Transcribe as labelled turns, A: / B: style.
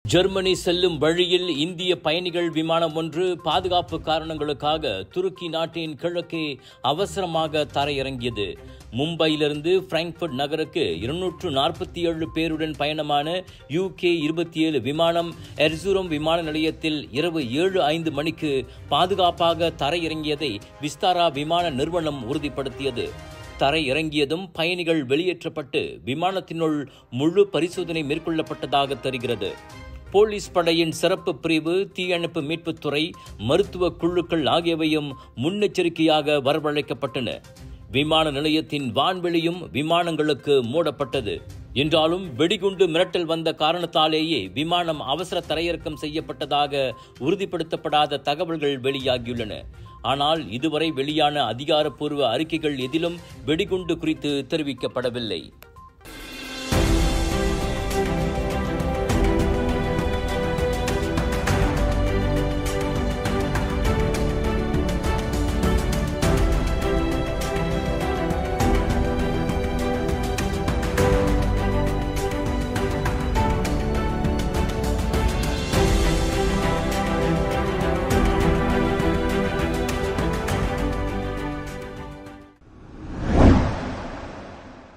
A: Germany செல்லும் வழியில் இந்திய பயணிகள் விமானம் ஒன்று பாதுகாப்பு காரணங்களுக்காக துருக்கி நாட்டின் கிழக்கே அவசரமாக தரையிறங்கியது மும்பையிலிருந்து பிராங்க்பர்ட் நகருக்கு இருநூற்று நாற்பத்தி ஏழு பேருடன் பயணமான யூகே இருபத்தி ஏழு விமானம் எர்சூரம் விமான நிலையத்தில் இரவு ஏழு ஐந்து மணிக்கு பாதுகாப்பாக தரையிறங்கியதை விஸ்தாரா விமான நிறுவனம் உறுதிப்படுத்தியது தரை இறங்கியதும் பயணிகள் வெளியேற்றப்பட்டு விமானத்தினுள் முழு பரிசோதனை மேற்கொள்ளப்பட்டதாக தெரிகிறது போலீஸ் படையின் சிறப்பு பிரிவு தீயணைப்பு மீட்புத்துறை மருத்துவ குழுக்கள் ஆகியவையும் முன்னெச்சரிக்கையாக வரவழைக்கப்பட்டன விமான நிலையத்தின் வான்வெளியும் விமானங்களுக்கு மூடப்பட்டது என்றாலும் வெடிகுண்டு மிரட்டல் வந்த காரணத்தாலேயே விமானம் அவசர தரையிறக்கம் செய்யப்பட்டதாக உறுதிப்படுத்தப்படாத தகவல்கள் வெளியாகியுள்ளன ஆனால் இதுவரை வெளியான அதிகாரப்பூர்வ அறிக்கைகள் எதிலும் வெடிகுண்டு குறித்து தெரிவிக்கப்படவில்லை